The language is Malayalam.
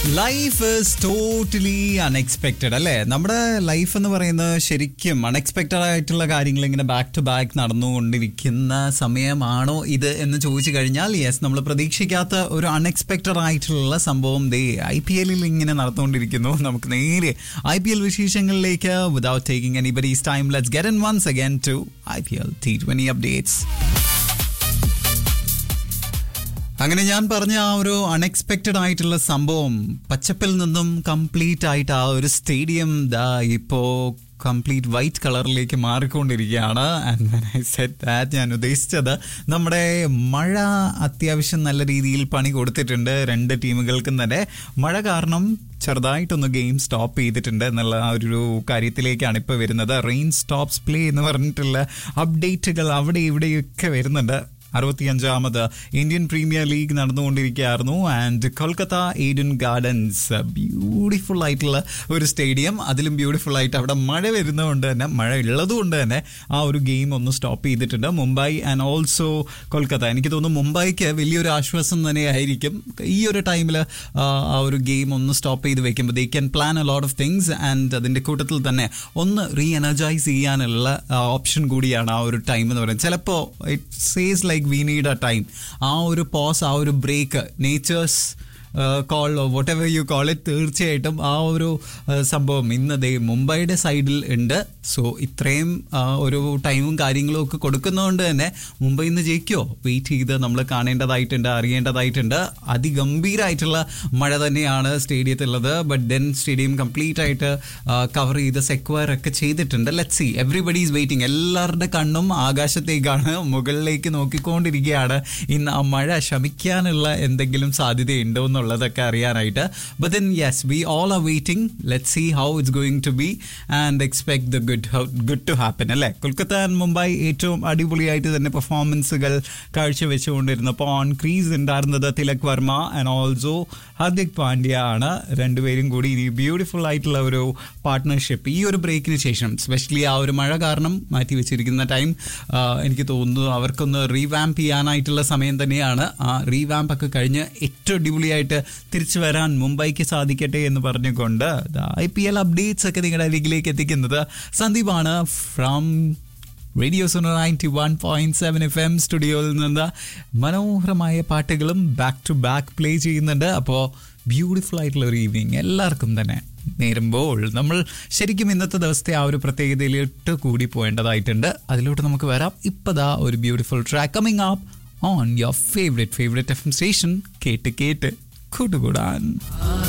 ലൈഫ് ഇസ് ടോട്ടലി അൺഎക്സ്പെക്റ്റഡ് അല്ലേ നമ്മുടെ ലൈഫ് എന്ന് പറയുന്നത് ശരിക്കും അൺഎക്സ്പെക്റ്റഡ് ആയിട്ടുള്ള കാര്യങ്ങൾ ഇങ്ങനെ ബാക്ക് ടു ബാക്ക് നടന്നുകൊണ്ടിരിക്കുന്ന സമയമാണോ ഇത് എന്ന് ചോദിച്ചു കഴിഞ്ഞാൽ യെസ് നമ്മൾ പ്രതീക്ഷിക്കാത്ത ഒരു അൺഎക്സ്പെക്റ്റഡ് ആയിട്ടുള്ള സംഭവം ദേ ഐ പി എല്ലിൽ ഇങ്ങനെ നടന്നുകൊണ്ടിരിക്കുന്നു നമുക്ക് നേരെ ഐ പി എൽ വിശേഷങ്ങളിലേക്ക് without taking anybody's time let's get in once again to I P L T twenty updates അങ്ങനെ ഞാൻ പറഞ്ഞ ആ ഒരു അൺഎക്സ്പെക്റ്റഡ് ആയിട്ടുള്ള സംഭവം പച്ചപ്പിൽ നിന്നും കംപ്ലീറ്റ് ആയിട്ട് ആ ഒരു സ്റ്റേഡിയം ദാ ഇപ്പോ കംപ്ലീറ്റ് വൈറ്റ് കളറിലേക്ക് മാറിക്കൊണ്ടിരിക്കുകയാണ് ആൻഡ് ഐ സെറ്റ് ദാറ്റ് ഞാൻ ഉദ്ദേശിച്ചത് നമ്മുടെ മഴ അത്യാവശ്യം നല്ല രീതിയിൽ പണി കൊടുത്തിട്ടുണ്ട് രണ്ട് ടീമുകൾക്കും തന്നെ മഴ കാരണം ചെറുതായിട്ടൊന്ന് ഗെയിം സ്റ്റോപ്പ് ചെയ്തിട്ടുണ്ട് എന്നുള്ള ആ ഒരു കാര്യത്തിലേക്കാണ് ഇപ്പോൾ വരുന്നത് റെയിൻ സ്റ്റോപ്സ് പ്ലേ എന്ന് പറഞ്ഞിട്ടുള്ള അപ്ഡേറ്റുകൾ അവിടെ ഇവിടെയൊക്കെ വരുന്നുണ്ട് അറുപത്തിയഞ്ചാമത് ഇന്ത്യൻ പ്രീമിയർ ലീഗ് നടന്നുകൊണ്ടിരിക്കുകയായിരുന്നു and Kolkata Eden Gardens beautiful ആയിട്ടുള്ള ഒരു സ്റ്റേഡിയം അതിലും ബ്യൂട്ടിഫുൾ ആയിട്ട് അവിടെ മഴ വരുന്നതുകൊണ്ട് തന്നെ മഴ ഉള്ളതുകൊണ്ട് തന്നെ ആ ഒരു ഗെയിം ഒന്ന് സ്റ്റോപ്പ് ചെയ്തിട്ടുണ്ട് മുംബൈ ആൻഡ് ഓൾസോ കൊൽക്കത്ത എനിക്ക് തോന്നുന്നു മുംബൈക്ക് വലിയൊരു ആശ്വാസം തന്നെയായിരിക്കും ഈ ഒരു ടൈമിൽ ആ ഒരു ഗെയിം ഒന്ന് സ്റ്റോപ്പ് ചെയ്ത് വെക്കുമ്പോൾ they can plan a lot of things and അതിൻ്റെ കൂട്ടത്തിൽ തന്നെ ഒന്ന് റീ എനർജൈസ് ചെയ്യാനുള്ള ഓപ്ഷൻ കൂടിയാണ് ആ ഒരു ടൈം എന്ന് പറയുന്നത് ചിലപ്പോൾ it says like we need a time ആ ഒരു പോസ് ആ ഒരു break nature's call whatever you call it തീർച്ചയായിട്ടും ആ ഒരു സംഭവം ഇന്ന് ദേ മുംബൈയുടെ സൈഡിൽ ഉണ്ട് സോ ഇത്രയും ഒരു ടൈമും കാര്യങ്ങളും ഒക്കെ കൊടുക്കുന്നതുകൊണ്ട് തന്നെ മുംബൈ ഇന്ന് ജയിക്കുമോ വെയിറ്റ് ചെയ്ത് നമ്മൾ കാണേണ്ടതായിട്ടുണ്ട് അറിയേണ്ടതായിട്ടുണ്ട് അതിഗംഭീരമായിട്ടുള്ള മഴ തന്നെയാണ് സ്റ്റേഡിയത്തിലുള്ളത് ബട്ട് ദെൻ സ്റ്റേഡിയം കംപ്ലീറ്റ് ആയിട്ട് കവർ ചെയ്ത് സെക്വയർ ഒക്കെ ചെയ്തിട്ടുണ്ട് let see everybody is waiting എല്ലാവരുടെ കണ്ണും ആകാശത്തേക്കാണ് മുകളിലേക്ക് നോക്കിക്കൊണ്ടിരിക്കുകയാണ് ഇന്ന് ആ മഴ ശമിക്കാനുള്ള എന്തെങ്കിലും സാധ്യതയുണ്ടോ എന്നുള്ളതൊക്കെ അറിയാനായിട്ട് but then yes we all are waiting let see how it's going to be and expect the good good to happen അല്ലേ കൊൽക്കത്ത ആൻഡ് മുംബൈ ഏറ്റവും അടിപൊളിയായിട്ട് തന്നെ പെർഫോമൻസുകൾ കാഴ്ചവെച്ചുകൊണ്ടിരുന്നപ്പോൾ ഓൺ ക്രീസ് ഉണ്ടായിരുന്നത് തിലക് വർമ്മ ആൻഡ് ഓൾസോ ഹാർദിക് പാണ്ഡ്യ ആണ് രണ്ടുപേരും കൂടി ഈ ബ്യൂട്ടിഫുൾ ആയിട്ടുള്ള ഒരു പാർട്ട്ണർഷിപ്പ് ഈ ഒരു ബ്രേക്കിന് ശേഷം സ്പെഷ്യലി ആ ഒരു മഴ കാരണം മാറ്റി വെച്ചിരിക്കുന്ന ടൈം എനിക്ക് തോന്നുന്നു അവർക്കൊന്ന് റീവാമ്പ് ചെയ്യാനായിട്ടുള്ള സമയം തന്നെയാണ് ആ റീവാമ്പ് ഒക്കെ കഴിഞ്ഞ് ഏറ്റവും അടിപൊളിയായിട്ട് തിരിച്ചു വരാൻ മുംബൈക്ക് സാധിക്കട്ടെ എന്ന് പറഞ്ഞുകൊണ്ട് ഐ പി എൽ അപ്ഡേറ്റ്സ് ഒക്കെ നിങ്ങളുടെ അരികിലേക്ക് എത്തിക്കുന്നത് സന്ദീപാണ് from radio Sono ninety one point seven F M സ്റ്റുഡിയോയിൽ നിന്ന് മനോഹരമായ പാട്ടുകളും ബാക്ക് ടു ബാക്ക് പ്ലേ ചെയ്യുന്നുണ്ട് അപ്പോൾ ബ്യൂട്ടിഫുൾ ആയിട്ടുള്ള ഒരു ഈവനിങ് എല്ലാവർക്കും തന്നെ നേരുമ്പോൾ നമ്മൾ ശരിക്കും ഇന്നത്തെ ദിവസത്തെ ആ ഒരു പ്രത്യേകതയിലിട്ട് കൂടി പോകേണ്ടതായിട്ടുണ്ട് അതിലോട്ട് നമുക്ക് വരാം ഇപ്പതാ ഒരു beautiful track coming up on your favourite favourite F M station കേട്ട് കേട്ട് കൂട്ടുകൂടാൻ